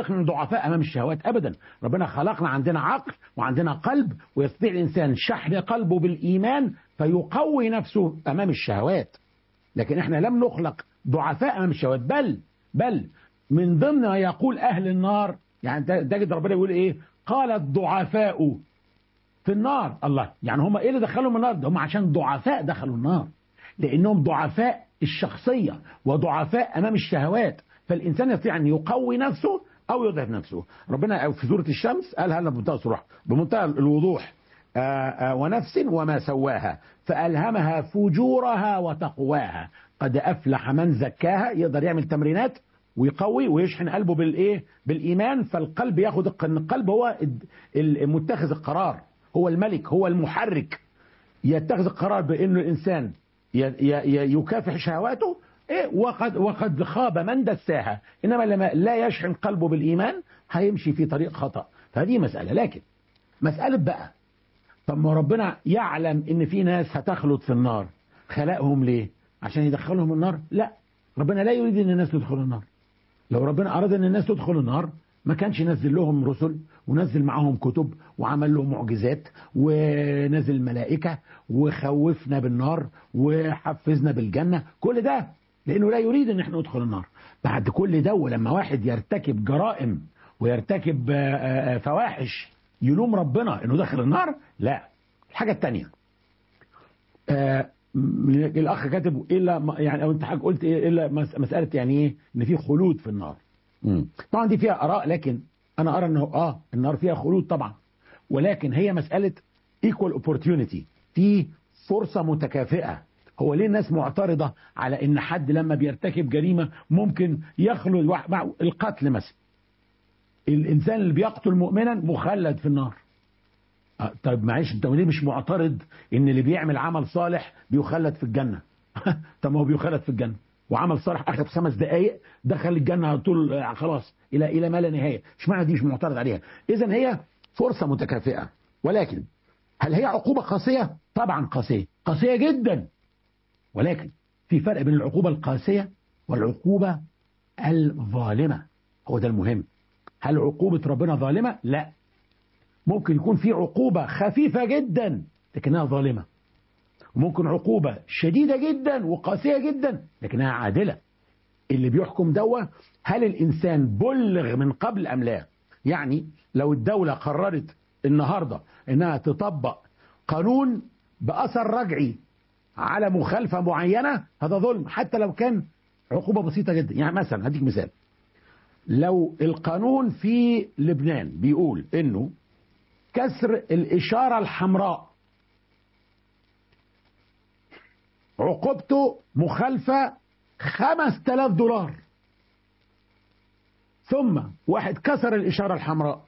خلقنا ضعفاء امام الشهوات ابدا ربنا خلقنا عندنا عقل وعندنا قلب ويستطيع الانسان شحن قلبه بالايمان فيقوي نفسه امام الشهوات لكن احنا لم نخلق ضعفاء امام الشهوات بل بل من ضمن ما يقول اهل النار يعني تجد ربنا يقول ايه قال الضعفاء في النار الله يعني هم ايه اللي دخلهم النار ده هم عشان ضعفاء دخلوا النار لانهم ضعفاء الشخصيه وضعفاء امام الشهوات فالانسان يستطيع ان يقوي نفسه او يضعف نفسه ربنا في سوره الشمس قالها لنا بمنتهى الصراحه بمنتهى الوضوح آآ آآ ونفس وما سواها فالهمها فجورها وتقواها قد افلح من زكاها يقدر يعمل تمرينات ويقوي ويشحن قلبه بالايه بالايمان فالقلب ياخد القلب هو متخذ القرار هو الملك هو المحرك يتخذ القرار بانه الانسان يكافح شهواته إيه وقد وقد خاب من دساها انما لما لا يشحن قلبه بالايمان هيمشي في طريق خطا فهذه مساله لكن مساله بقى طب ما ربنا يعلم ان في ناس هتخلط في النار خلقهم ليه عشان يدخلهم النار لا ربنا لا يريد ان الناس تدخل النار لو ربنا اراد ان الناس تدخل النار ما كانش نزل لهم رسل ونزل معاهم كتب وعمل لهم معجزات ونزل ملائكة وخوفنا بالنار وحفزنا بالجنة كل ده لأنه لا يريد أن احنا ندخل النار بعد كل ده ولما واحد يرتكب جرائم ويرتكب فواحش يلوم ربنا أنه دخل النار لا الحاجة التانية آه الأخ كاتب إلا يعني أو أنت حاجة قلت إيه إلا مسألة يعني إيه إن في خلود في النار مم. طبعا دي فيها آراء لكن أنا أرى أنه آه النار فيها خلود طبعا ولكن هي مسألة equal opportunity في فرصة متكافئة هو ليه الناس معترضة على ان حد لما بيرتكب جريمة ممكن يخلو مع القتل مثلا الانسان اللي بيقتل مؤمنا مخلد في النار أه طيب معلش انت ليه مش معترض ان اللي بيعمل عمل صالح بيخلد في الجنة طب ما هو بيخلد في الجنة وعمل صالح اخر خمس دقائق دخل الجنة على طول خلاص الى الى ما لا نهاية اشمعنى دي مش معترض عليها اذا هي فرصة متكافئة ولكن هل هي عقوبة قاسية طبعا قاسية قاسية جدا ولكن في فرق بين العقوبة القاسية والعقوبة الظالمة هو ده المهم هل عقوبة ربنا ظالمة لا ممكن يكون في عقوبة خفيفة جدا لكنها ظالمة وممكن عقوبة شديدة جدا وقاسية جدا لكنها عادلة اللي بيحكم دوا هل الإنسان بلغ من قبل أم لا يعني لو الدولة قررت النهاردة انها تطبق قانون بأثر رجعي على مخالفة معينة هذا ظلم حتى لو كان عقوبة بسيطة جدا يعني مثلا هديك مثال لو القانون في لبنان بيقول انه كسر الإشارة الحمراء عقوبته مخالفة خمس تلاف دولار ثم واحد كسر الإشارة الحمراء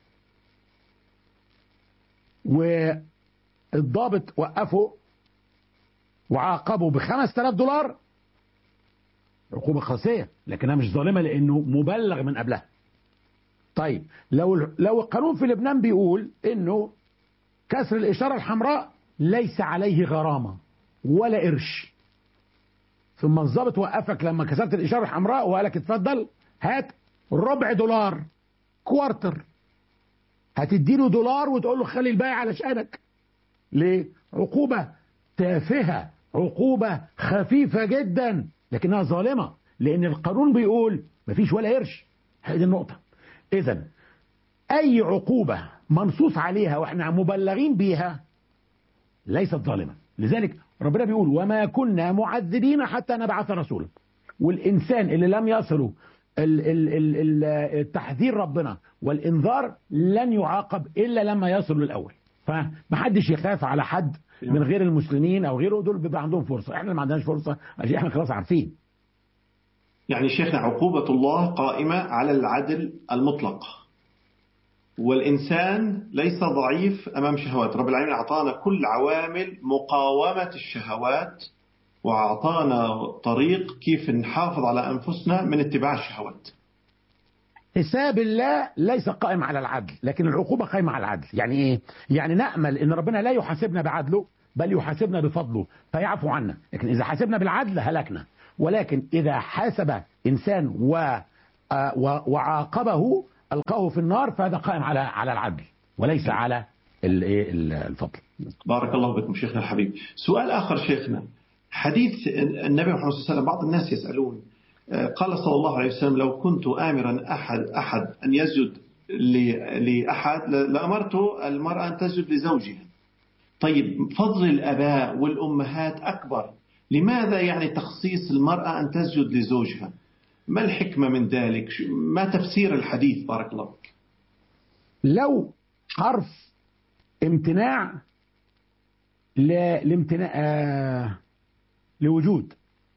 والضابط وقفه وعاقبه بخمس تلاف دولار عقوبة قاسية لكنها مش ظالمة لأنه مبلغ من قبلها طيب لو لو القانون في لبنان بيقول انه كسر الإشارة الحمراء ليس عليه غرامة ولا قرش ثم الضابط وقفك لما كسرت الإشارة الحمراء وقال لك اتفضل هات ربع دولار كوارتر هتديله دولار وتقول له خلي الباقي علشانك ليه عقوبة تافهة عقوبة خفيفة جدا لكنها ظالمة لأن القانون بيقول مفيش ولا قرش هذه النقطة إذا أي عقوبة منصوص عليها وإحنا مبلغين بيها ليست ظالمة لذلك ربنا بيقول وما كنا معذبين حتى نبعث رسولا والإنسان اللي لم يصله التحذير ربنا والإنذار لن يعاقب إلا لما يصل للأول فمحدش يخاف على حد من غير المسلمين أو غيره دول بيبقى عندهم فرصة إحنا ما عندناش فرصة عشان إحنا خلاص عارفين يعني شيخنا عقوبة الله قائمة على العدل المطلق والإنسان ليس ضعيف أمام شهوات رب العالمين أعطانا كل عوامل مقاومة الشهوات وأعطانا طريق كيف نحافظ على أنفسنا من اتباع الشهوات حساب الله ليس قائم على العدل لكن العقوبة قائمة على العدل يعني إيه؟ يعني نأمل إن ربنا لا يحاسبنا بعدله بل يحاسبنا بفضله فيعفو عنا لكن إذا حاسبنا بالعدل هلكنا ولكن إذا حاسب إنسان و وعاقبه القاه في النار فهذا قائم على على العدل وليس على الايه الفضل بارك الله بكم شيخنا الحبيب سؤال آخر شيخنا حديث النبي محمد صلى الله عليه وسلم بعض الناس يسألون قال صلى الله عليه وسلم لو كنت آمرا أحد أحد أن يسجد لأحد لأمرت المرأة أن تسجد لزوجها طيب فضل الأباء والأمهات أكبر لماذا يعني تخصيص المرأة أن تسجد لزوجها ما الحكمة من ذلك ما تفسير الحديث بارك الله فيك لو حرف امتناع لامتناع آه لوجود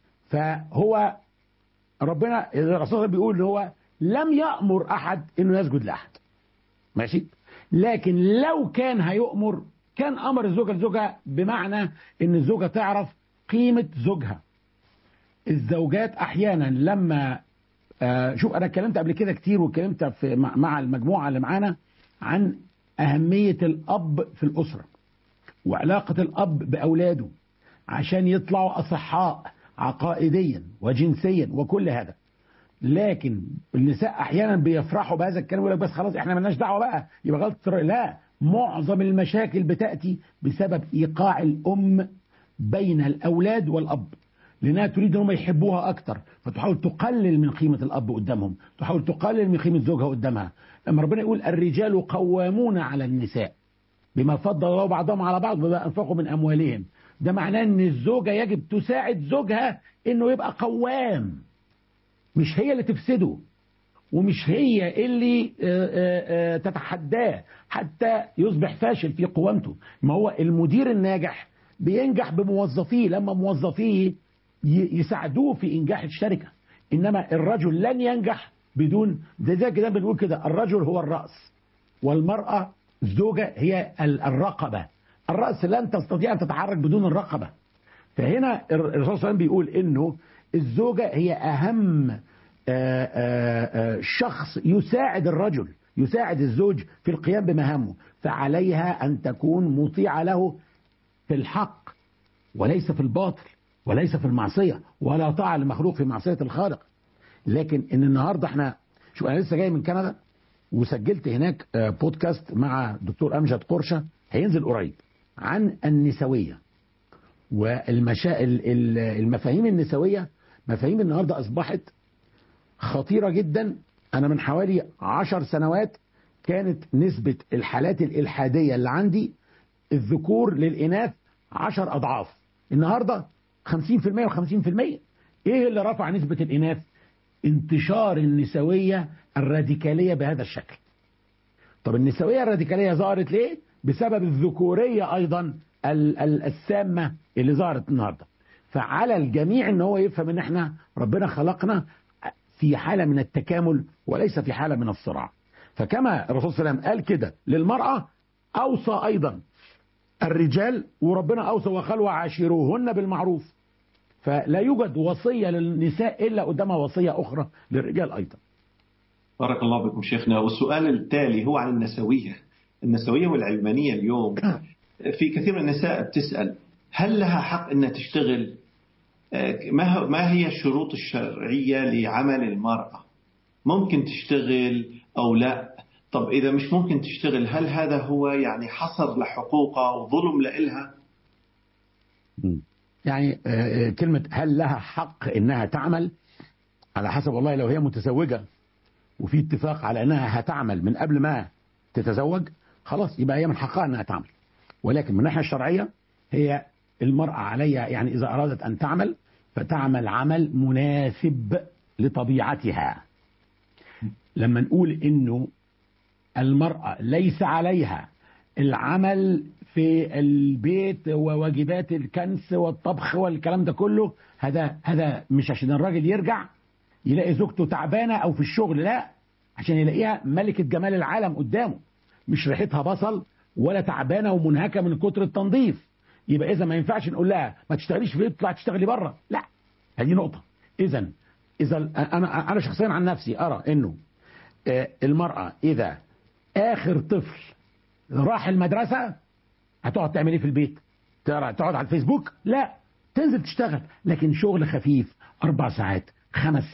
فهو ربنا الرسول بيقول هو لم يأمر أحد إنه يسجد لأحد ماشي لكن لو كان هيؤمر كان أمر الزوجة لزوجها بمعنى إن الزوجة تعرف قيمة زوجها الزوجات أحيانا لما آه شوف أنا اتكلمت قبل كده كتير واتكلمت في مع المجموعة اللي معانا عن أهمية الأب في الأسرة وعلاقة الأب بأولاده عشان يطلعوا أصحاء عقائديا وجنسيا وكل هذا لكن النساء احيانا بيفرحوا بهذا الكلام يقول لك بس خلاص احنا مالناش دعوه بقى يبقى غلط لا معظم المشاكل بتاتي بسبب ايقاع الام بين الاولاد والاب لانها تريد انهم يحبوها اكتر فتحاول تقلل من قيمه الاب قدامهم تحاول تقلل من قيمه زوجها قدامها لما ربنا يقول الرجال قوامون على النساء بما فضل الله بعضهم على بعض وبما انفقوا من اموالهم ده معناه ان الزوجه يجب تساعد زوجها انه يبقى قوام مش هي اللي تفسده ومش هي اللي تتحداه حتى يصبح فاشل في قوامته ما هو المدير الناجح بينجح بموظفيه لما موظفيه يساعدوه في انجاح الشركه انما الرجل لن ينجح بدون ده زي كده بنقول كده الرجل هو الراس والمراه الزوجه هي الرقبه الراس لن تستطيع ان تتحرك بدون الرقبه فهنا الرسول صلى الله عليه وسلم بيقول انه الزوجة هي أهم آآ آآ شخص يساعد الرجل يساعد الزوج في القيام بمهامه فعليها أن تكون مطيعة له في الحق وليس في الباطل وليس في المعصية ولا طاعة لمخلوق في معصية الخالق لكن إن النهاردة احنا شو أنا لسه جاي من كندا وسجلت هناك بودكاست مع دكتور أمجد قرشة هينزل قريب عن النسوية والمشا المفاهيم النسوية مفاهيم النهاردة أصبحت خطيرة جدا أنا من حوالي عشر سنوات كانت نسبة الحالات الإلحادية اللي عندي الذكور للإناث عشر أضعاف النهاردة 50% و50% إيه اللي رفع نسبة الإناث انتشار النسوية الراديكالية بهذا الشكل طب النسوية الراديكالية ظهرت ليه بسبب الذكورية أيضا السامة اللي ظهرت النهاردة فعلى الجميع ان هو يفهم ان احنا ربنا خلقنا في حالة من التكامل وليس في حالة من الصراع فكما الرسول صلى الله عليه وسلم قال كده للمرأة أوصى أيضا الرجال وربنا أوصى وقال وعاشروهن بالمعروف فلا يوجد وصية للنساء إلا قدامها وصية أخرى للرجال أيضا بارك الله بكم شيخنا والسؤال التالي هو عن النسوية النسوية والعلمانية اليوم في كثير من النساء بتسأل هل لها حق أنها تشتغل ما ما هي الشروط الشرعية لعمل المرأة ممكن تشتغل أو لا طب إذا مش ممكن تشتغل هل هذا هو يعني حصر لحقوقها وظلم لإلها يعني كلمة هل لها حق إنها تعمل على حسب والله لو هي متزوجة وفي اتفاق على إنها هتعمل من قبل ما تتزوج خلاص يبقى هي من حقها إنها تعمل ولكن من الناحية الشرعية هي المرأة عليها يعني إذا أرادت أن تعمل فتعمل عمل مناسب لطبيعتها لما نقول إنه المرأة ليس عليها العمل في البيت وواجبات الكنس والطبخ والكلام ده كله هذا هذا مش عشان الراجل يرجع يلاقي زوجته تعبانة أو في الشغل لا عشان يلاقيها ملكة جمال العالم قدامه مش ريحتها بصل ولا تعبانة ومنهكة من كتر التنظيف يبقى إذا ما ينفعش نقول لها ما تشتغليش في البيت تطلع تشتغلي بره لا هذه نقطة إذا إذا أنا أنا شخصيا عن نفسي أرى إنه المرأة إذا آخر طفل راح المدرسة هتقعد تعمل إيه في البيت؟ تقعد على الفيسبوك؟ لا تنزل تشتغل لكن شغل خفيف أربع ساعات خمس ساعات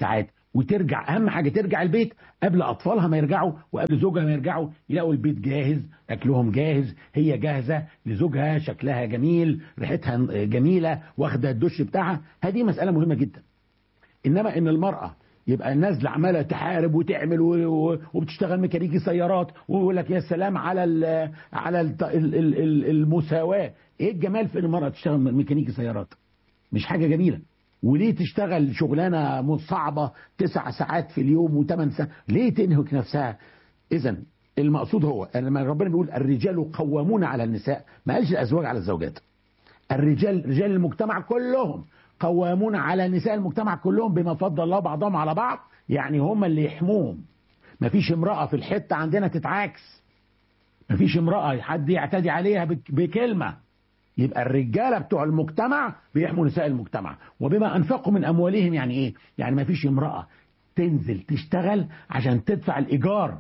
وترجع اهم حاجه ترجع البيت قبل اطفالها ما يرجعوا وقبل زوجها ما يرجعوا يلاقوا البيت جاهز اكلهم جاهز هي جاهزه لزوجها شكلها جميل ريحتها جميله واخده الدش بتاعها هذه مساله مهمه جدا انما ان المراه يبقى الناس عماله تحارب وتعمل وبتشتغل ميكانيكي سيارات ويقول لك يا سلام على ال على ال المساواه ايه الجمال في ان المراه تشتغل ميكانيكي سيارات مش حاجه جميله وليه تشتغل شغلانه صعبه تسع ساعات في اليوم وثمان ساعات ليه تنهك نفسها اذا المقصود هو لما ربنا بيقول الرجال قوامون على النساء ما قالش الازواج على الزوجات الرجال رجال المجتمع كلهم قوامون على نساء المجتمع كلهم بما فضل الله بعضهم على بعض يعني هم اللي يحموهم مفيش امرأة في الحتة عندنا تتعاكس مفيش امرأة حد يعتدي عليها بكلمة يبقى الرجالة بتوع المجتمع بيحموا نساء المجتمع وبما أنفقوا من أموالهم يعني إيه يعني مفيش امرأة تنزل تشتغل عشان تدفع الإيجار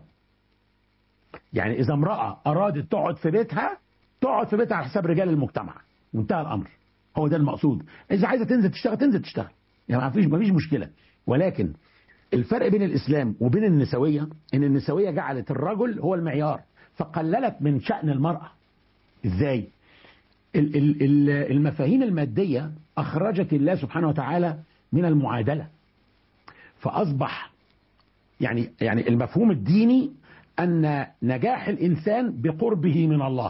يعني إذا امرأة أرادت تقعد في بيتها تقعد في بيتها على حساب رجال المجتمع وانتهى الأمر هو ده المقصود إذا عايزة تنزل تشتغل تنزل تشتغل يعني ما فيش ما فيش مشكلة ولكن الفرق بين الإسلام وبين النسوية إن النسوية جعلت الرجل هو المعيار فقللت من شأن المرأة إزاي المفاهيم المادية أخرجت الله سبحانه وتعالى من المعادلة فأصبح يعني يعني المفهوم الديني أن نجاح الإنسان بقربه من الله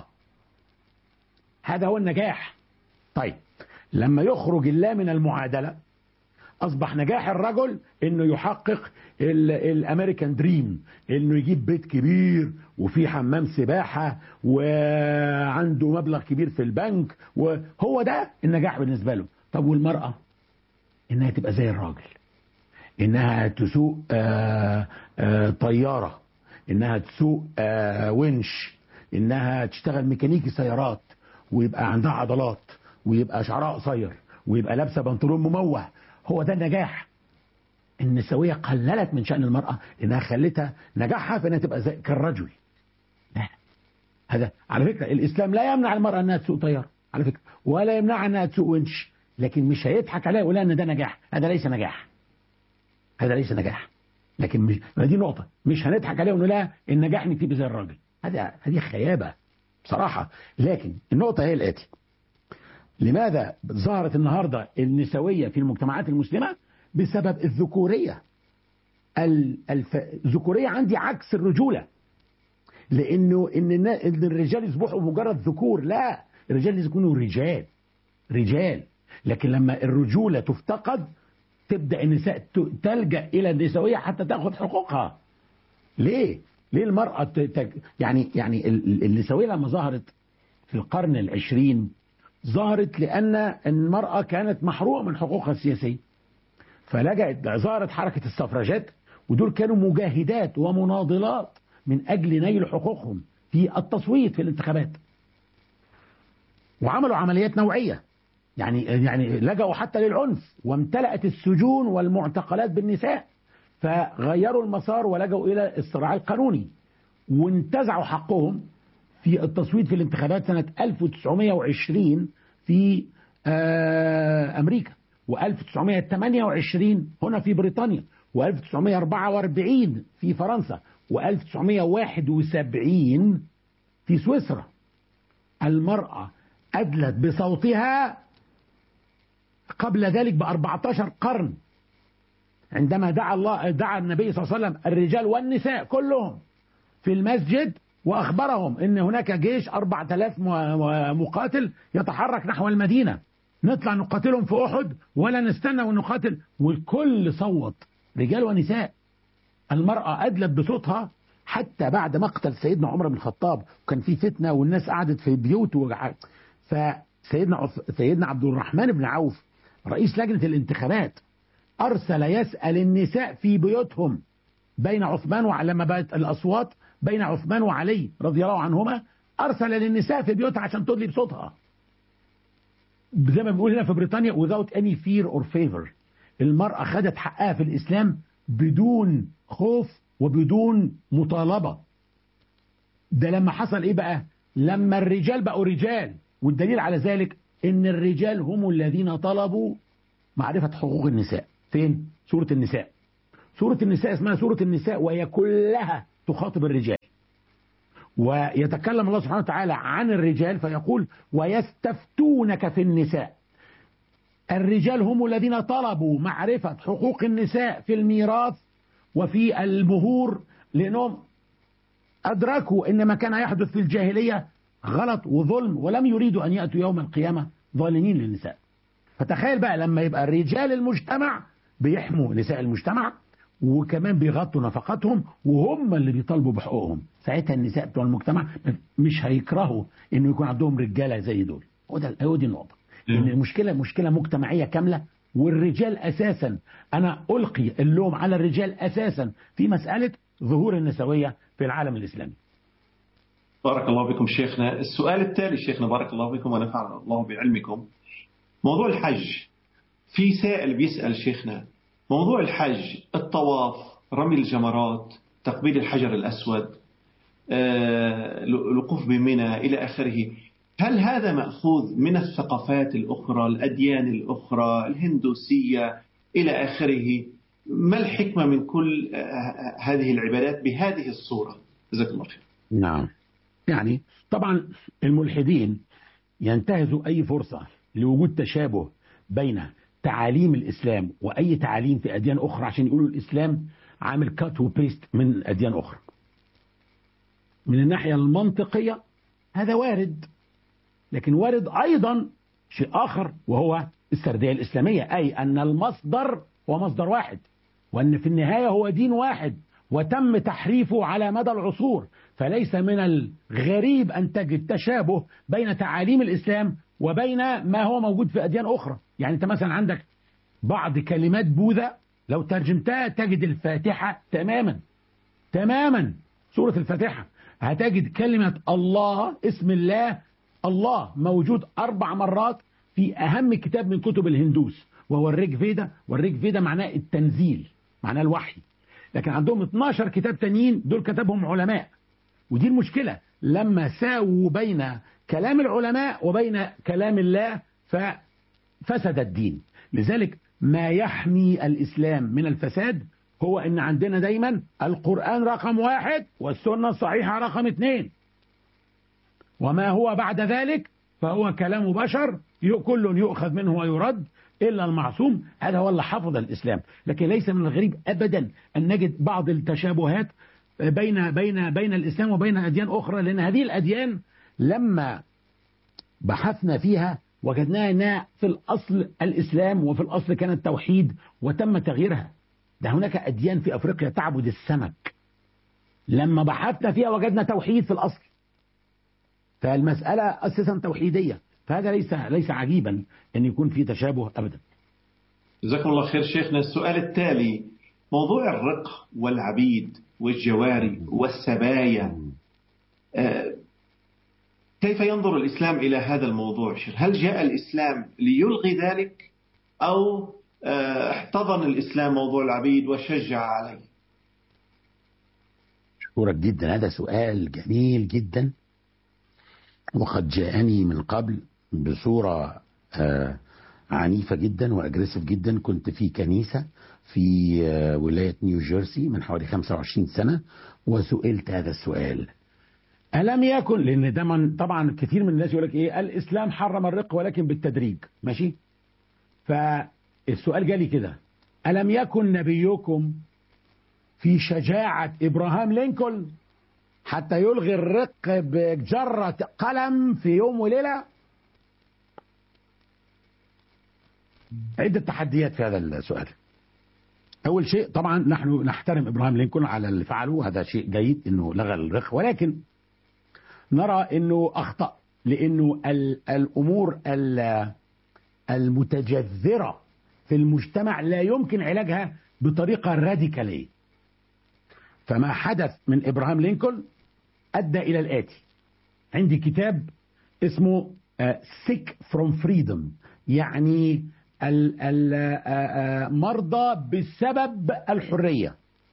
هذا هو النجاح طيب لما يخرج الله من المعادلة أصبح نجاح الرجل إنه يحقق الأمريكان دريم إنه يجيب بيت كبير وفيه حمام سباحة وعنده مبلغ كبير في البنك وهو ده النجاح بالنسبة له طب والمرأة إنها تبقى زي الراجل إنها تسوق آآ آآ طيارة إنها تسوق ونش إنها تشتغل ميكانيكي سيارات ويبقى عندها عضلات ويبقى شعرها قصير ويبقى لابسه بنطلون مموه هو ده النجاح النسويه قللت من شان المراه انها خلتها نجاحها في انها تبقى زي كالرجل لا هذا على فكره الاسلام لا يمنع المراه انها تسوق طياره على فكره ولا يمنعها انها تسوق ونش لكن مش هيضحك عليها ويقول ان ده نجاح هذا ليس نجاح هذا ليس نجاح لكن مش دي نقطه مش هنضحك عليها ونقول لها النجاح انك تبقى زي الراجل هذا هذه خيابه بصراحه لكن النقطه هي الاتي لماذا ظهرت النهاردة النسوية في المجتمعات المسلمة بسبب الذكورية الف... الذكورية عندي عكس الرجولة لأنه إن, إن الرجال يصبحوا مجرد ذكور لا الرجال لازم يكونوا رجال رجال لكن لما الرجولة تفتقد تبدأ النساء تلجأ إلى النسوية حتى تأخذ حقوقها ليه؟ ليه المرأة تج... يعني يعني النسوية لما ظهرت في القرن العشرين ظهرت لأن المرأة كانت محرومة من حقوقها السياسية فلجأت ظهرت حركة السفراجات ودول كانوا مجاهدات ومناضلات من أجل نيل حقوقهم في التصويت في الانتخابات وعملوا عمليات نوعية يعني يعني لجأوا حتى للعنف وامتلأت السجون والمعتقلات بالنساء فغيروا المسار ولجأوا إلى الصراع القانوني وانتزعوا حقهم في التصويت في الانتخابات سنة 1920 في أمريكا و1928 هنا في بريطانيا و1944 في فرنسا و1971 في سويسرا المرأة أدلت بصوتها قبل ذلك ب 14 قرن عندما دعا الله دعا النبي صلى الله عليه وسلم الرجال والنساء كلهم في المسجد وأخبرهم أن هناك جيش 4000 مقاتل يتحرك نحو المدينة نطلع نقاتلهم في أحد ولا نستنى ونقاتل والكل صوت رجال ونساء المرأة أدلت بصوتها حتى بعد مقتل سيدنا عمر بن الخطاب وكان في فتنة والناس قعدت في بيوت وجع... فسيدنا عف... سيدنا عبد الرحمن بن عوف رئيس لجنة الانتخابات أرسل يسأل النساء في بيوتهم بين عثمان وعلى لما بقت الأصوات بين عثمان وعلي رضي الله عنهما أرسل للنساء في بيوتها عشان تدلي بصوتها زي ما بنقول هنا في بريطانيا without any fear or favor المرأة خدت حقها في الإسلام بدون خوف وبدون مطالبة ده لما حصل إيه بقى لما الرجال بقوا رجال والدليل على ذلك إن الرجال هم الذين طلبوا معرفة حقوق النساء فين سورة النساء سورة النساء اسمها سورة النساء وهي كلها تخاطب الرجال ويتكلم الله سبحانه وتعالى عن الرجال فيقول ويستفتونك في النساء الرجال هم الذين طلبوا معرفة حقوق النساء في الميراث وفي المهور لأنهم أدركوا أن ما كان يحدث في الجاهلية غلط وظلم ولم يريدوا أن يأتوا يوم القيامة ظالمين للنساء فتخيل بقى لما يبقى رجال المجتمع بيحموا نساء المجتمع وكمان بيغطوا نفقاتهم وهم اللي بيطالبوا بحقوقهم ساعتها النساء بتوع المجتمع مش هيكرهوا انه يكون عندهم رجاله زي دول وده هو دي النقطه ان المشكله مشكله مجتمعيه كامله والرجال اساسا انا القي اللوم على الرجال اساسا في مساله ظهور النسويه في العالم الاسلامي بارك الله بكم شيخنا السؤال التالي شيخنا بارك الله بكم ونفعنا الله بعلمكم موضوع الحج في سائل بيسأل شيخنا موضوع الحج الطواف رمي الجمرات تقبيل الحجر الأسود الوقوف بمنى إلى آخره هل هذا مأخوذ من الثقافات الأخرى الأديان الأخرى الهندوسية إلى آخره ما الحكمة من كل هذه العبادات بهذه الصورة جزاك الله خير نعم يعني طبعا الملحدين ينتهزوا أي فرصة لوجود تشابه بين تعاليم الإسلام وأي تعاليم في أديان أخرى عشان يقولوا الإسلام عامل كات وبيست من أديان أخرى من الناحية المنطقية هذا وارد لكن وارد أيضا شيء آخر وهو السردية الإسلامية أي أن المصدر هو مصدر واحد وأن في النهاية هو دين واحد وتم تحريفه على مدى العصور فليس من الغريب أن تجد تشابه بين تعاليم الإسلام وبين ما هو موجود في أديان أخرى يعني أنت مثلا عندك بعض كلمات بوذا لو ترجمتها تجد الفاتحة تماما تماما سورة الفاتحة هتجد كلمة الله اسم الله الله موجود أربع مرات في أهم كتاب من كتب الهندوس وهو الريج فيدا والريج فيدا معناه التنزيل معناه الوحي لكن عندهم 12 كتاب تانيين دول كتبهم علماء ودي المشكلة لما ساووا بين كلام العلماء وبين كلام الله ففسد الدين لذلك ما يحمي الإسلام من الفساد هو ان عندنا دايما القرآن رقم واحد والسنة الصحيحة رقم اثنين وما هو بعد ذلك فهو كلام بشر كل يؤخذ منه ويرد إلا المعصوم هذا هو اللي حفظ الإسلام لكن ليس من الغريب أبدا أن نجد بعض التشابهات بين بين بين الإسلام وبين أديان أخرى لأن هذه الأديان لما بحثنا فيها وجدناها أنها في الأصل الإسلام وفي الأصل كان التوحيد وتم تغييرها ده هناك أديان في أفريقيا تعبد السمك لما بحثنا فيها وجدنا توحيد في الأصل فالمسألة أساسا توحيدية فهذا ليس ليس عجيبا أن يكون في تشابه أبدا جزاكم الله خير شيخنا السؤال التالي موضوع الرق والعبيد والجواري والسبايا كيف ينظر الإسلام إلى هذا الموضوع شيخ هل جاء الإسلام ليلغي ذلك أو احتضن الإسلام موضوع العبيد وشجع عليه أشكرك جدا هذا سؤال جميل جدا وقد جاءني من قبل بصورة عنيفة جدا وأجريسيف جدا كنت في كنيسة في ولاية نيو جيرسي من حوالي 25 سنة وسئلت هذا السؤال ألم يكن لأن ده طبعا كثير من الناس يقول لك إيه الإسلام حرم الرق ولكن بالتدريج ماشي فالسؤال جالي كده ألم يكن نبيكم في شجاعة إبراهام لينكولن حتى يلغي الرق بجرة قلم في يوم وليلة عدة تحديات في هذا السؤال أول شيء طبعا نحن نحترم إبراهام لينكولن على اللي فعله هذا شيء جيد أنه لغى الرق ولكن نرى أنه أخطأ لأنه الأمور المتجذرة في المجتمع لا يمكن علاجها بطريقة راديكالية فما حدث من إبراهام لينكولن أدى إلى الآتي عندي كتاب اسمه Sick from Freedom يعني المرضى بسبب الحرية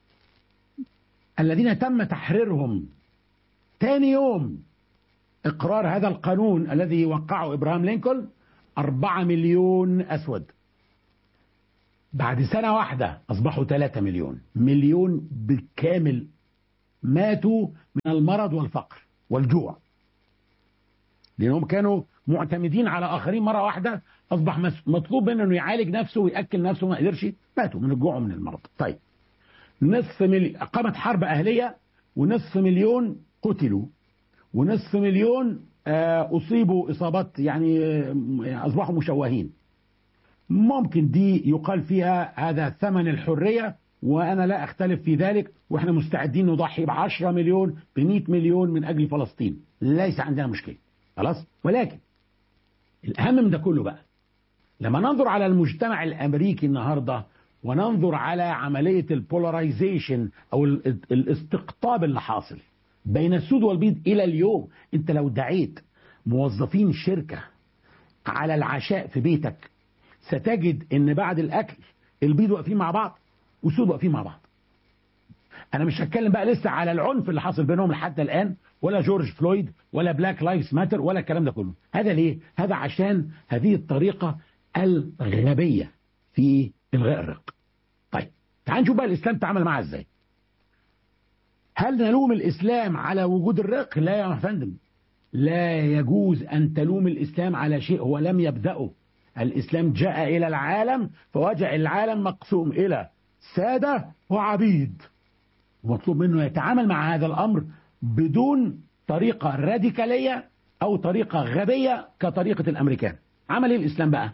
الذين تم تحريرهم ثاني يوم إقرار هذا القانون الذي وقعه إبراهام لينكولن أربعة مليون أسود بعد سنة واحدة أصبحوا 3 مليون مليون بالكامل ماتوا من المرض والفقر والجوع لأنهم كانوا معتمدين على آخرين مرة واحدة أصبح مطلوب منه أنه يعالج نفسه ويأكل نفسه ما قدرش ماتوا من الجوع ومن المرض طيب نصف مليون قامت حرب أهلية ونصف مليون قتلوا ونصف مليون أصيبوا إصابات يعني أصبحوا مشوهين ممكن دي يقال فيها هذا ثمن الحرية وأنا لا أختلف في ذلك وإحنا مستعدين نضحي ب 10 مليون ب 100 مليون من أجل فلسطين ليس عندنا مشكلة خلاص ولكن الأهم من ده كله بقى لما ننظر على المجتمع الأمريكي النهاردة وننظر على عملية البولاريزيشن أو الاستقطاب اللي حاصل بين السود والبيض إلى اليوم أنت لو دعيت موظفين شركة على العشاء في بيتك ستجد ان بعد الاكل البيض واقفين مع بعض والسود واقفين مع بعض انا مش هتكلم بقى لسه على العنف اللي حاصل بينهم لحد الان ولا جورج فلويد ولا بلاك لايفز ماتر ولا الكلام ده كله هذا ليه هذا عشان هذه الطريقة الغبية في الغاء الرق طيب تعال نشوف بقى الاسلام تعامل معها ازاي هل نلوم الاسلام على وجود الرق لا يا فندم لا يجوز ان تلوم الاسلام على شيء هو لم يبدأه الإسلام جاء إلى العالم فوجع العالم مقسوم إلى سادة وعبيد ومطلوب منه يتعامل مع هذا الأمر بدون طريقة راديكالية أو طريقة غبية كطريقة الأمريكان عمل إيه الإسلام بقى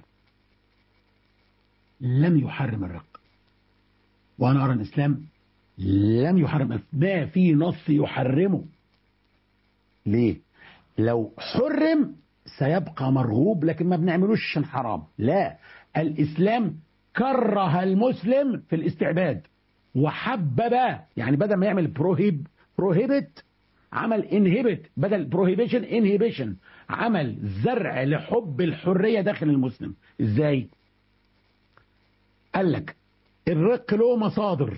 لم يحرم الرق وأنا أرى الإسلام لم يحرم ما في نص يحرمه ليه لو حرم سيبقى مرغوب لكن ما بنعملوش عشان حرام لا الإسلام كره المسلم في الاستعباد وحبب يعني بدل ما يعمل بروهيب بروهيبت عمل انهبت بدل بروهيبيشن انهبيشن عمل زرع لحب الحرية داخل المسلم ازاي قال لك الرق له مصادر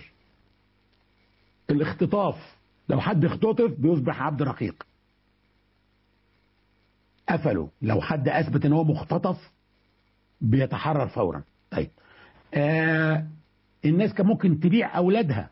الاختطاف لو حد اختطف بيصبح عبد رقيق قفلوا لو حد اثبت ان هو مختطف بيتحرر فورا طيب آه الناس كان ممكن تبيع اولادها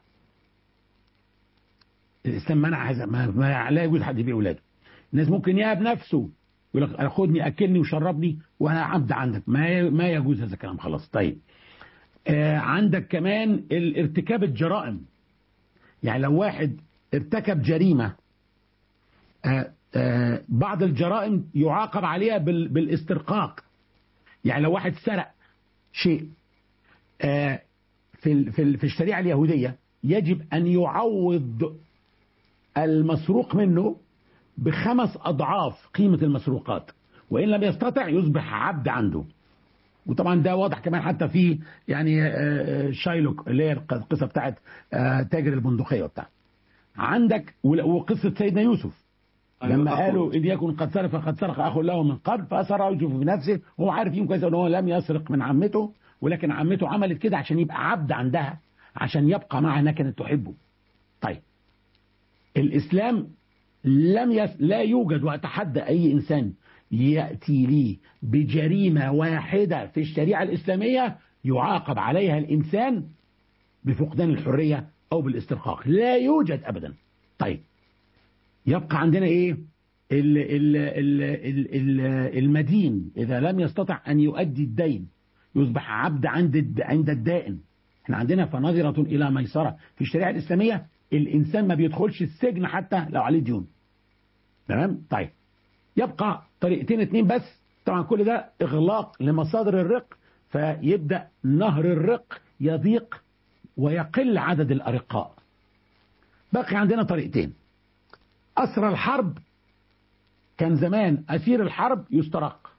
الاسلام منع هذا ما, ما لا يجوز حد يبيع اولاده الناس ممكن يهب نفسه يقول لك خدني اكلني وشربني وانا عبد عندك ما ما يجوز هذا الكلام خلاص طيب آه عندك كمان ارتكاب الجرائم يعني لو واحد ارتكب جريمه آه آه بعض الجرائم يعاقب عليها بالاسترقاق يعني لو واحد سرق شيء آه في في في الشريعه اليهوديه يجب ان يعوض المسروق منه بخمس اضعاف قيمه المسروقات وان لم يستطع يصبح عبد عنده وطبعا ده واضح كمان حتى في يعني آه شايلوك اللي هي القصه بتاعت تاجر البندقيه وبتاع عندك وقصه سيدنا يوسف لما قالوا إن يكن قد سرق فقد سرق أخ له من قبل فأسر يوسف في نفسه وهو عارف يوم كويس أن هو لم يسرق من عمته ولكن عمته عملت كده عشان يبقى عبد عندها عشان يبقى معها انها كانت تحبه طيب الإسلام لم يس... لا يوجد وأتحدى أي إنسان يأتي لي بجريمة واحدة في الشريعة الإسلامية يعاقب عليها الإنسان بفقدان الحرية أو بالاسترقاق لا يوجد أبدا طيب يبقى عندنا ايه ال ال ال ال ال المدين اذا لم يستطع ان يؤدي الدين يصبح عبد عند عند الدائن احنا عندنا فنظرة الى ميسرة في الشريعة الاسلامية الانسان ما بيدخلش السجن حتى لو عليه ديون تمام طيب يبقى طريقتين اتنين بس طبعا كل ده اغلاق لمصادر الرق فيبدأ نهر الرق يضيق ويقل عدد الارقاء بقي عندنا طريقتين أسر الحرب كان زمان أسير الحرب يسترق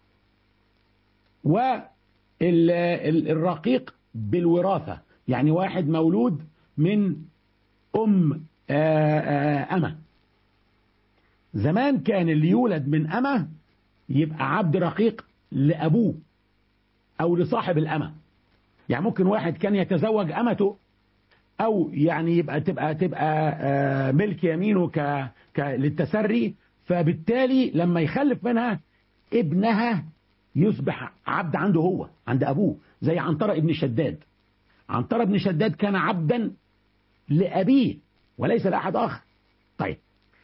والرقيق بالوراثة يعني واحد مولود من أم أمة زمان كان اللي يولد من أمة يبقى عبد رقيق لأبوه أو لصاحب الأمة يعني ممكن واحد كان يتزوج أمته او يعني يبقى تبقى تبقى ملك يمينه ك, ك للتسري فبالتالي لما يخلف منها ابنها يصبح عبد عنده هو عند ابوه زي عنترة ابن شداد عنترة بن شداد كان عبدا لأبيه وليس لأحد آخر طيب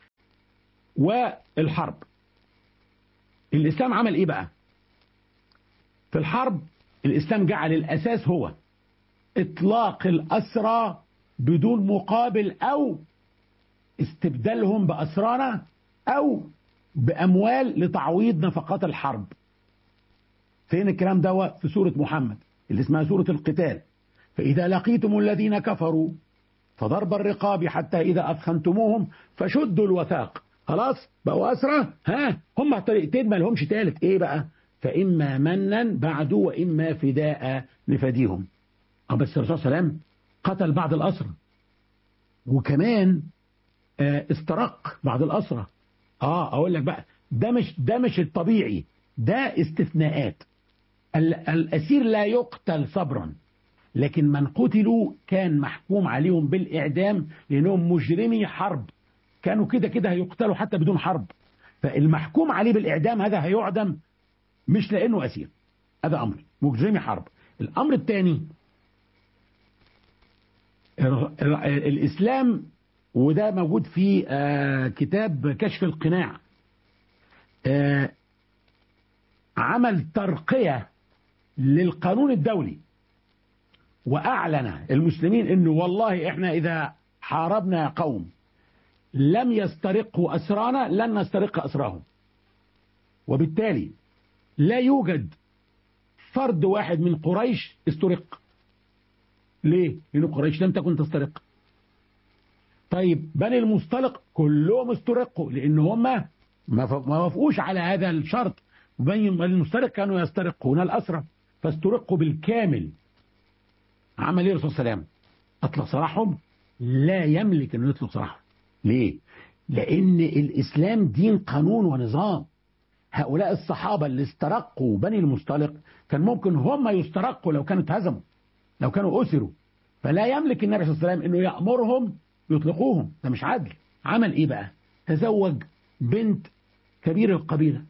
والحرب الإسلام عمل إيه بقى في الحرب الإسلام جعل الأساس هو إطلاق الأسرى بدون مقابل أو استبدالهم بأسرانا أو بأموال لتعويض نفقات الحرب فين الكلام ده في سورة محمد اللي اسمها سورة القتال فإذا لقيتم الذين كفروا فضرب الرقاب حتى إذا أثخنتموهم فشدوا الوثاق خلاص بقوا أسرى ها هم طريقتين ما لهمش تالت إيه بقى فإما منا بعد وإما فداء لفديهم أه بس الرسول صلى الله عليه وسلم قتل بعض الأسرى وكمان آه استرق بعض الأسرى اه اقول لك بقى ده مش ده مش الطبيعي ده استثناءات الاسير لا يقتل صبرا لكن من قتلوا كان محكوم عليهم بالاعدام لانهم مجرمي حرب كانوا كده كده هيقتلوا حتى بدون حرب فالمحكوم عليه بالاعدام هذا هيعدم مش لانه اسير هذا امر مجرمي حرب الامر الثاني الاسلام وده موجود في آه كتاب كشف القناع آه عمل ترقية للقانون الدولي وأعلن المسلمين أنه والله إحنا إذا حاربنا قوم لم يسترقوا أسرانا لن نسترق أسراهم وبالتالي لا يوجد فرد واحد من قريش استرق ليه؟ لأن قريش لم تكن تسترق طيب بني المصطلق كلهم استرقوا لان هم ما وافقوش على هذا الشرط بني المصطلق كانوا يسترقون الاسرى فاسترقوا بالكامل عمل ايه الرسول صلى الله عليه وسلم؟ اطلق سراحهم لا يملك انه يطلق سراحهم ليه؟ لان الاسلام دين قانون ونظام هؤلاء الصحابه اللي استرقوا بني المصطلق كان ممكن هم يسترقوا لو كانوا اتهزموا لو كانوا اسروا فلا يملك النبي صلى الله عليه وسلم انه يامرهم يطلقوهم ده مش عدل عمل ايه بقى تزوج بنت كبير القبيلة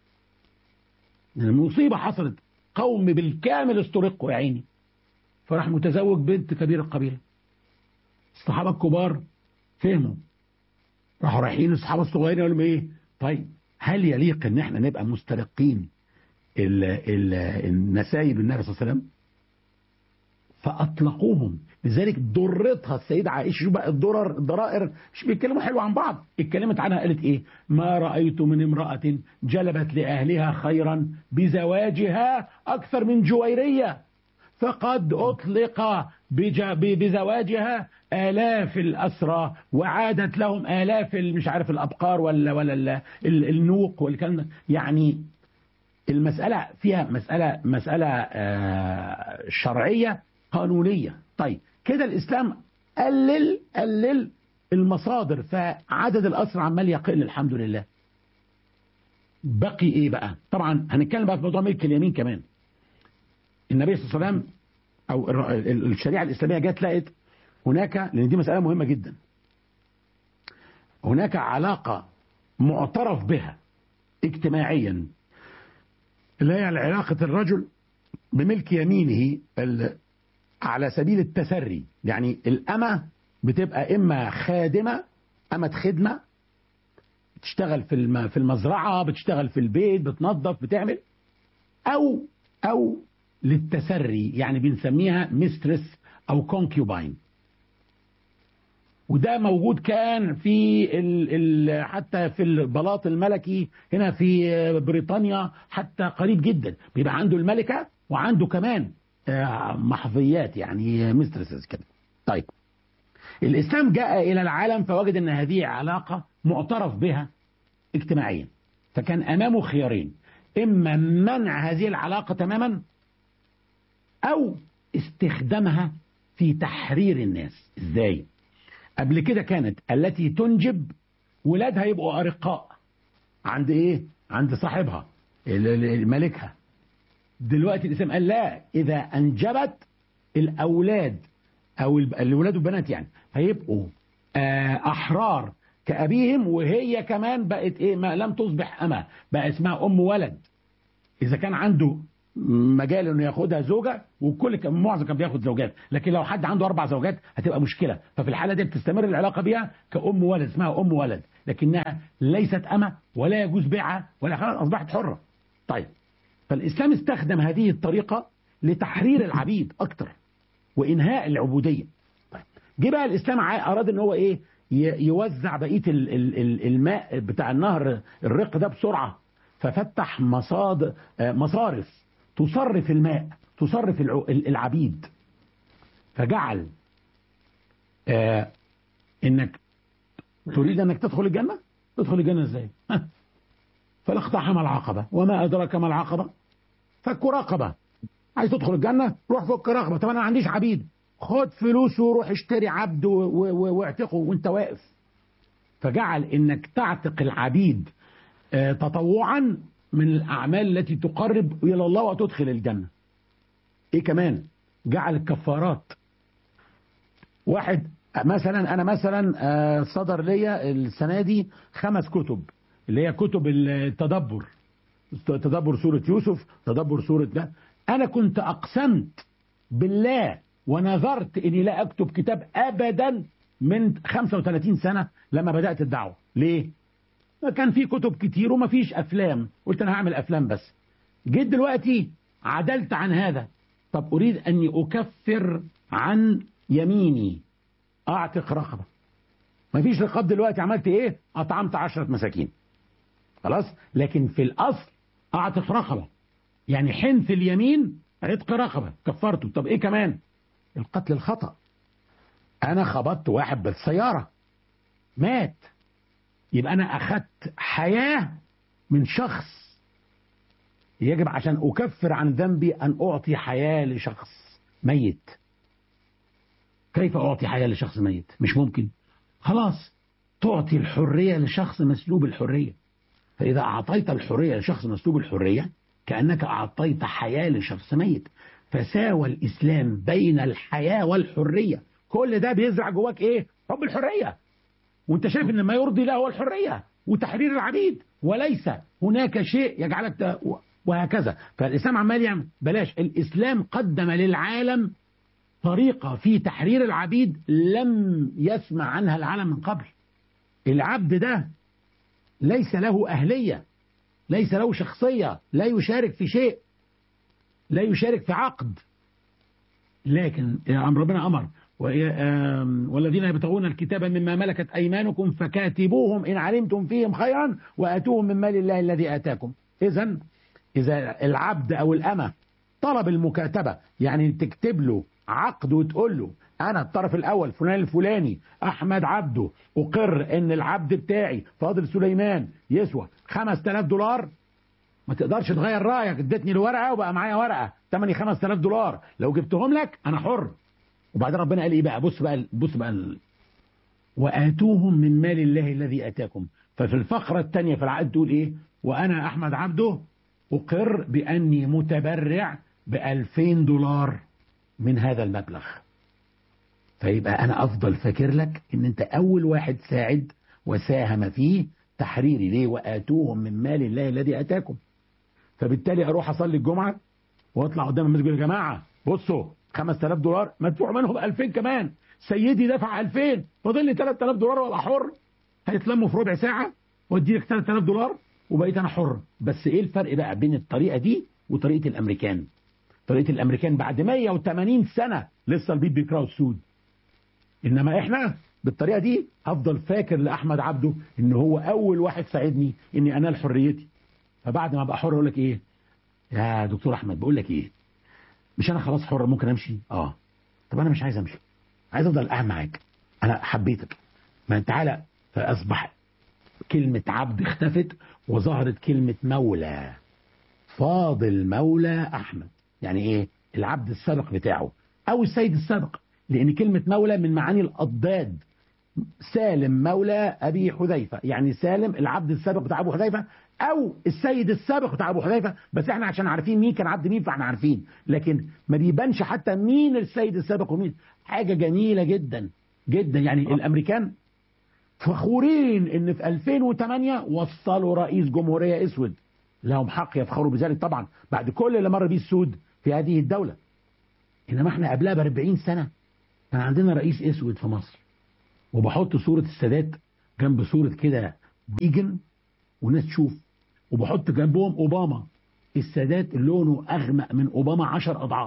المصيبة حصلت قوم بالكامل استرقوا يا عيني فراح متزوج بنت كبير القبيلة الصحابة الكبار فهموا راحوا رايحين الصحابة الصغيرين يقولوا ايه طيب هل يليق ان احنا نبقى مسترقين ال ال النسايب النبي صلى الله عليه وسلم فأطلقوهم لذلك ضرتها السيدة عائشة شوف بقى الضرر الضرائر مش بيتكلموا حلو عن بعض اتكلمت عنها قالت ايه ما رأيت من امرأة جلبت لأهلها خيرا بزواجها أكثر من جويرية فقد أطلق بزواجها آلاف الأسرى وعادت لهم آلاف مش عارف الأبقار ولا ولا النوق والكلام ده يعني المسألة فيها مسألة مسألة آه شرعية قانونية طيب كده الإسلام قلل قلل المصادر فعدد الأسرى عمال يقل الحمد لله بقي إيه بقى طبعا هنتكلم بقى في موضوع ملك اليمين كمان النبي صلى الله عليه وسلم أو الشريعة الإسلامية جت لقت هناك لأن دي مسألة مهمة جدا هناك علاقة معترف بها اجتماعيا اللي هي علاقة الرجل بملك يمينه على سبيل التسري يعني الأمة بتبقى إما خادمة أمة خدمة بتشتغل في في المزرعة بتشتغل في البيت بتنظف بتعمل أو أو للتسري يعني بنسميها ميسترس أو كونكيوباين وده موجود كان في ال ال حتى في البلاط الملكي هنا في بريطانيا حتى قريب جدا بيبقى عنده الملكة وعنده كمان محظيات يعني مسترسز كده طيب الإسلام جاء إلى العالم فوجد أن هذه علاقة معترف بها اجتماعيا فكان أمامه خيارين إما منع هذه العلاقة تماما أو استخدامها في تحرير الناس إزاي قبل كده كانت التي تنجب ولادها يبقوا أرقاء عند إيه عند صاحبها ملكها دلوقتي الإسلام قال لا إذا أنجبت الأولاد أو الأولاد والبنات يعني هيبقوا أحرار كأبيهم وهي كمان بقت إيه ما لم تصبح أما بقى اسمها أم ولد إذا كان عنده مجال انه ياخدها زوجه وكل كان معظم كان بياخد زوجات لكن لو حد عنده اربع زوجات هتبقى مشكله ففي الحاله دي بتستمر العلاقه بيها كأم ولد اسمها ام ولد لكنها ليست امه ولا يجوز بيعها ولا خلاص اصبحت حره طيب فالاسلام استخدم هذه الطريقه لتحرير العبيد اكتر وانهاء العبوديه طيب جه بقى الاسلام اراد ان هو ايه يوزع بقيه الماء بتاع النهر الرق ده بسرعه ففتح مصاد مصارف تصرف الماء تصرف العبيد فجعل آه انك تريد انك تدخل الجنه تدخل الجنه ازاي فلا اقتحم العقبه وما ادراك ما العقبه فك رقبه عايز تدخل الجنه روح فك رقبه طب انا ما عنديش عبيد خد فلوسه وروح اشتري عبد واعتقه وانت واقف فجعل انك تعتق العبيد آه تطوعا من الأعمال التي تقرب إلى الله وتدخل الجنة إيه كمان جعل الكفارات واحد مثلا أنا مثلا صدر ليا السنة دي خمس كتب اللي هي كتب التدبر تدبر سورة يوسف تدبر سورة ده أنا كنت أقسمت بالله ونذرت إني لا أكتب كتاب أبدا من 35 سنة لما بدأت الدعوة ليه؟ كان في كتب كتير وما فيش افلام قلت انا هعمل افلام بس جيت دلوقتي عدلت عن هذا طب اريد اني اكفر عن يميني اعتق رقبه ما فيش رقاب دلوقتي عملت ايه اطعمت عشرة مساكين خلاص لكن في الاصل اعتق رقبه يعني حنث اليمين عتق رقبه كفرته طب ايه كمان القتل الخطا انا خبطت واحد بالسياره مات يبقى أنا أخذت حياة من شخص يجب عشان أكفر عن ذنبي أن أعطي حياة لشخص ميت كيف أعطي حياة لشخص ميت مش ممكن خلاص تعطي الحرية لشخص مسلوب الحرية فإذا أعطيت الحرية لشخص مسلوب الحرية كأنك أعطيت حياة لشخص ميت فساوى الإسلام بين الحياة والحرية كل ده بيزرع جواك إيه حب الحرية وانت شايف ان ما يرضي الله هو الحريه وتحرير العبيد وليس هناك شيء يجعلك وهكذا فالاسلام عمال يعمل بلاش الاسلام قدم للعالم طريقه في تحرير العبيد لم يسمع عنها العالم من قبل العبد ده ليس له اهليه ليس له شخصيه لا يشارك في شيء لا يشارك في عقد لكن ربنا امر والذين يبتغون الكتاب مما ملكت أيمانكم فكاتبوهم إن علمتم فيهم خيرا وآتوهم من مال الله الذي آتاكم إذا إذا العبد أو الأمة طلب المكاتبة يعني تكتب له عقد وتقول له أنا الطرف الأول فلان الفلاني أحمد عبده أقر إن العبد بتاعي فاضل سليمان يسوى 5000 دولار ما تقدرش تغير رأيك اديتني الورقة وبقى معايا ورقة ثمني 5000 دولار لو جبتهم لك أنا حر وبعدين ربنا قال ايه بقى بص بقى بص بقى ال... واتوهم من مال الله الذي اتاكم ففي الفقره الثانيه في العقد تقول ايه وانا احمد عبده اقر باني متبرع ب 2000 دولار من هذا المبلغ فيبقى انا افضل فاكر لك ان انت اول واحد ساعد وساهم في تحريري ليه واتوهم من مال الله الذي اتاكم فبالتالي اروح اصلي الجمعه واطلع قدام المسجد يا جماعه بصوا 5000 دولار مدفوع منهم 2000 كمان سيدي دفع 2000 فاضل لي 3000 دولار ولا حر هيتلموا في ربع ساعه وادي لك 3000 دولار وبقيت انا حر بس ايه الفرق بقى بين الطريقه دي وطريقه الامريكان طريقه الامريكان بعد 180 سنه لسه البيض بيكرهوا السود انما احنا بالطريقه دي هفضل فاكر لاحمد عبده ان هو اول واحد ساعدني اني انال حريتي فبعد ما ابقى حر اقول لك ايه يا دكتور احمد بقول لك ايه مش انا خلاص حر ممكن امشي اه طب انا مش عايز امشي عايز افضل قاعد معاك انا حبيتك ما تعالى فاصبح كلمة عبد اختفت وظهرت كلمة مولى فاضل مولى احمد يعني ايه العبد السابق بتاعه او السيد السابق لان كلمة مولى من معاني الاضداد سالم مولى ابي حذيفة يعني سالم العبد السابق بتاع ابو حذيفة او السيد السابق بتاع ابو حذيفه بس احنا عشان عارفين مين كان عبد مين فاحنا عارفين لكن ما بيبانش حتى مين السيد السابق ومين حاجه جميله جدا جدا يعني الامريكان فخورين ان في 2008 وصلوا رئيس جمهوريه اسود لهم حق يفخروا بذلك طبعا بعد كل اللي مر به السود في هذه الدولة إنما احنا قبلها ب 40 سنة كان عندنا رئيس اسود في مصر وبحط صورة السادات جنب صورة كده بيجن وناس تشوف وبحط جنبهم اوباما السادات لونه اغمق من اوباما عشر اضعاف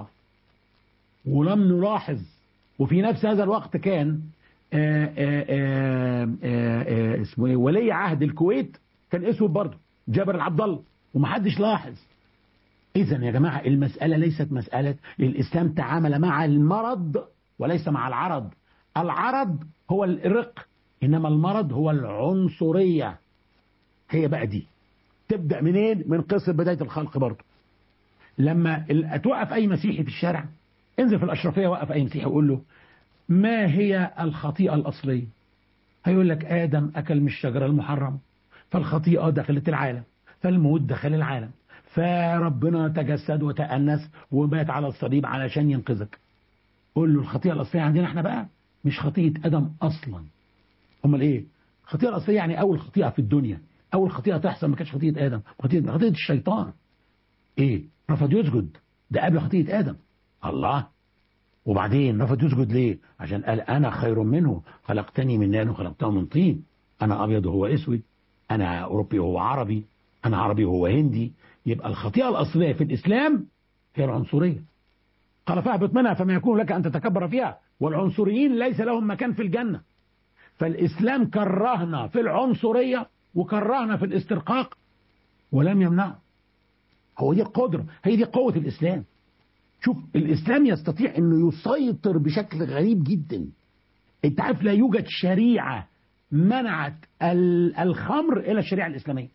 ولم نلاحظ وفي نفس هذا الوقت كان آآ آآ آآ اسمه ايه ولي عهد الكويت كان اسود برضه جابر العبد الله ومحدش لاحظ اذا يا جماعه المساله ليست مساله الاسلام تعامل مع المرض وليس مع العرض العرض هو الرق انما المرض هو العنصريه هي بقى دي تبدا منين من قصه بدايه الخلق برضه لما توقف اي مسيحي في الشارع انزل في الاشرفيه وقف اي مسيحي وقول له ما هي الخطيئه الاصليه هيقول لك ادم اكل من الشجره المحرمه فالخطيئه دخلت العالم فالموت دخل العالم فربنا تجسد وتأنس ومات على الصليب علشان ينقذك قول له الخطيئه الاصليه عندنا احنا بقى مش خطيئه ادم اصلا امال ايه الخطيئه الاصليه يعني اول خطيئه في الدنيا اول خطيئه تحصل ما كانتش خطيئه ادم خطيئه خطيئه الشيطان ايه رفض يسجد ده قبل خطيئه ادم الله وبعدين رفض يسجد ليه عشان قال انا خير منه خلقتني من نار وخلقته من طين انا ابيض وهو اسود انا اوروبي وهو عربي انا عربي وهو هندي يبقى الخطيئه الاصليه في الاسلام هي العنصريه قال فاهبط منها فما يكون لك ان تتكبر فيها والعنصريين ليس لهم مكان في الجنه فالاسلام كرهنا في العنصريه وكرهنا في الاسترقاق ولم يمنعه هو دي القدرة هي دي قوة الإسلام شوف الإسلام يستطيع أنه يسيطر بشكل غريب جدا انت عارف لا يوجد شريعة منعت الخمر إلى الشريعة الإسلامية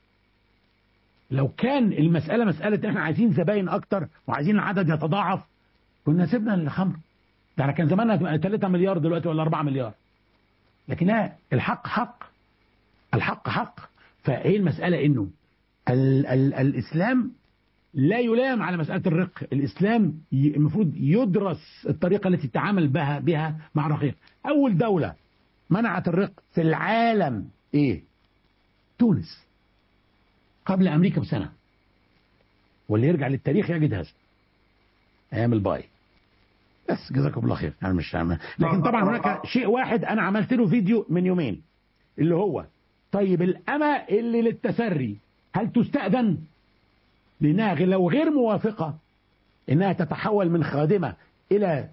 لو كان المسألة مسألة احنا عايزين زباين أكتر وعايزين العدد يتضاعف كنا سيبنا الخمر ده كان زماننا 3 مليار دلوقتي ولا 4 مليار لكن لا الحق حق الحق حق فايه المسألة انه ال ال الاسلام لا يلام على مسألة الرق الاسلام المفروض يدرس الطريقة التي تعامل بها بها مع الرقيق اول دولة منعت الرق في العالم ايه تونس قبل امريكا بسنة واللي يرجع للتاريخ يجد هذا ايام الباي بس جزاكم الله خير انا مش عامل. لكن طبعا هناك شيء واحد انا عملت له فيديو من يومين اللي هو طيب الأمة اللي للتسري هل تستأذن لأنها لو غير موافقة إنها تتحول من خادمة إلى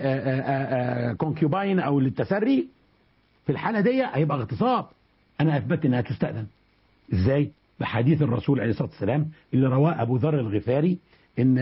كونكيوباين أو للتسري في الحالة دي هيبقى اغتصاب أنا أثبت إنها تستأذن إزاي؟ بحديث الرسول عليه الصلاة والسلام اللي رواه أبو ذر الغفاري إن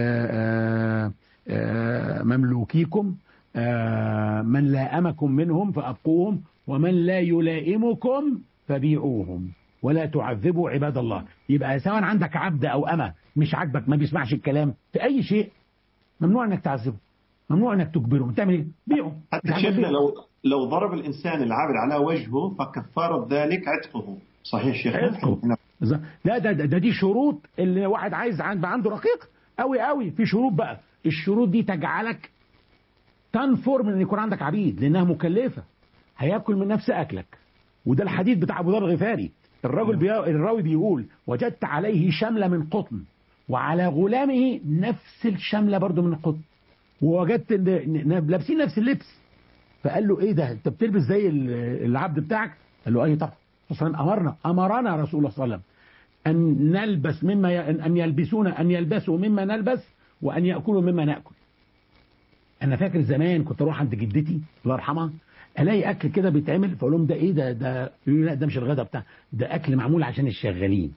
مملوكيكم من لائمكم منهم فأبقوهم ومن لا يلائمكم فبيعوهم ولا تعذبوا عباد الله يبقى سواء عندك عبد او امه مش عاجبك ما بيسمعش الكلام في اي شيء ممنوع انك تعذبه ممنوع انك تجبره تعمل ايه بيعه حتى شيخنا لو لو ضرب الانسان العابد على وجهه فكفاره ذلك عتقه صحيح شيخنا عتقه لا ده, ده, ده دي شروط اللي واحد عايز عنده رقيق قوي قوي في شروط بقى الشروط دي تجعلك تنفر من ان يكون عندك عبيد لانها مكلفه هياكل من نفس اكلك وده الحديث بتاع ابو ذر الغفاري الرجل بي... الراوي بيقول وجدت عليه شمله من قطن وعلى غلامه نفس الشمله برضه من القطن ووجدت لابسين نفس اللبس فقال له ايه ده انت بتلبس زي العبد بتاعك قال له اي طبعا صلى امرنا امرنا رسول الله صلى الله عليه وسلم ان نلبس مما ي... ان يلبسون ان يلبسوا مما نلبس وان ياكلوا مما ناكل انا فاكر زمان كنت اروح عند جدتي الله يرحمها الاقي اكل كده بيتعمل فاقول لهم ده ايه ده ده يقولوا لا ده مش الغداء بتاع ده اكل معمول عشان الشغالين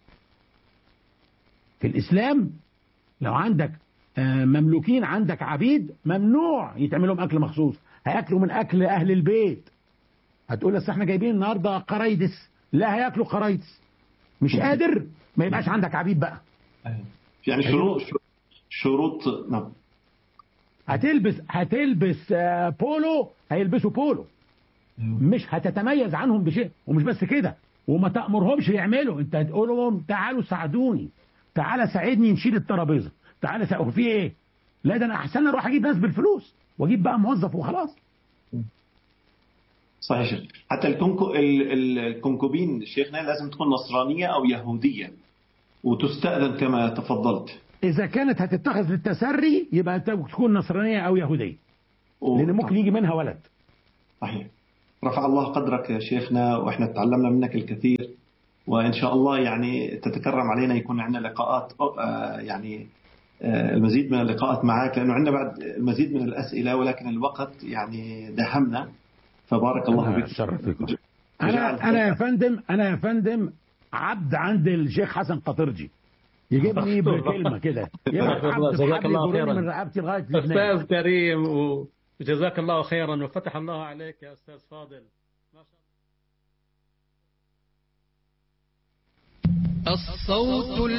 في الاسلام لو عندك مملوكين عندك عبيد ممنوع يتعمل لهم اكل مخصوص هياكلوا من اكل اهل البيت هتقول اصل احنا جايبين النهارده قرايدس لا هياكلوا قرايدس مش قادر ما يبقاش عندك عبيد بقى يعني شروط شروط نعم هتلبس هتلبس بولو هيلبسوا بولو مش هتتميز عنهم بشيء ومش بس كده وما تأمرهمش يعملوا انت تقول لهم تعالوا ساعدوني تعالى ساعدني نشيل الترابيزه تعالى ساعدوا في ايه لا ده انا احسن اروح اجيب ناس بالفلوس واجيب بقى موظف وخلاص صحيح شيخ حتى الكونكو الكونكوبين شيخنا لازم تكون نصرانيه او يهوديه وتستأذن كما تفضلت اذا كانت هتتخذ للتسري يبقى تكون نصرانيه او يهوديه و- لان ممكن يجي منها ولد صحيح رفع الله قدرك يا شيخنا واحنا تعلمنا منك الكثير وان شاء الله يعني تتكرم علينا يكون عندنا لقاءات آه، يعني آه، المزيد من اللقاءات معك لانه عندنا بعد المزيد من الاسئله ولكن الوقت يعني دهمنا فبارك الله أنا بك أتشرف بكم. وجعل انا انا يا فندم انا يا فندم عبد عند الشيخ حسن قطرجي يجيبني بكلمه كده يبقى الله، عبد جزاك بحبل الله يجرني خيرا. من رقبتي لغايه لبنان أستاذ كريم وجزاك الله خيرا وفتح الله عليك يا أستاذ فاضل ما شاء الله الصوت